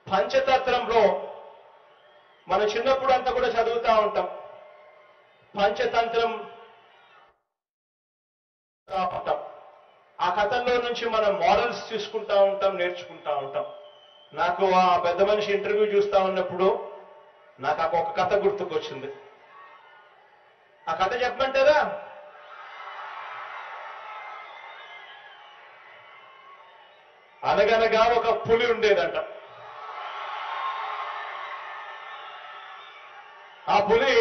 పంచతంత్రంలో మనం చిన్నప్పుడు అంతా కూడా చదువుతా ఉంటాం పంచతంత్రం ఉంటాం ఆ కథల్లో నుంచి మనం మోడల్స్ తీసుకుంటా ఉంటాం నేర్చుకుంటా ఉంటాం నాకు ఆ పెద్ద మనిషి ఇంటర్వ్యూ చూస్తా ఉన్నప్పుడు నాకు ఆ ఒక కథ గుర్తుకొచ్చింది ఆ కథ చెప్పమంటారా అనగనగా ఒక పులి ఉండేదంట ఆ పులి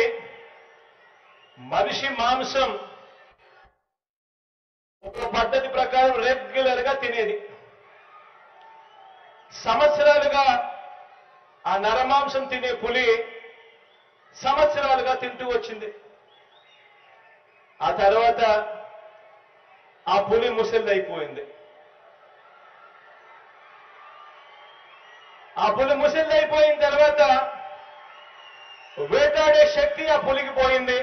మనిషి మాంసం ఒక పద్ధతి ప్రకారం రెగ్యులర్ గా తినేది సంవత్సరాలుగా ఆ నరమాంసం తినే పులి సంవత్సరాలుగా తింటూ వచ్చింది ఆ తర్వాత ఆ పులి ముసలిదైపోయింది ఆ పులి ముసలిదైపోయిన తర్వాత వేటాడే శక్తి ఆ పులికి పోయింది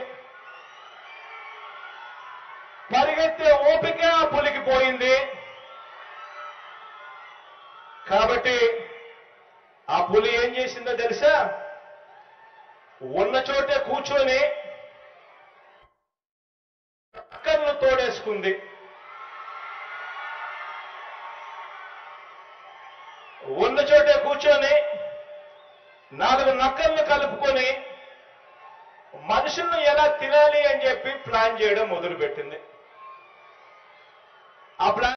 పరిగెత్తే ఓపిక ఆ పులికి పోయింది కాబట్టి ఆ పులి ఏం చేసిందో తెలుసా ఉన్న చోటే కూర్చొని నక్కలను తోడేసుకుంది ఉన్న చోటే కూర్చొని నాలుగు నక్కలను కలుపుకొని మనుషులను ఎలా తినాలి అని చెప్పి ప్లాన్ చేయడం మొదలుపెట్టింది ఆ ప్లాన్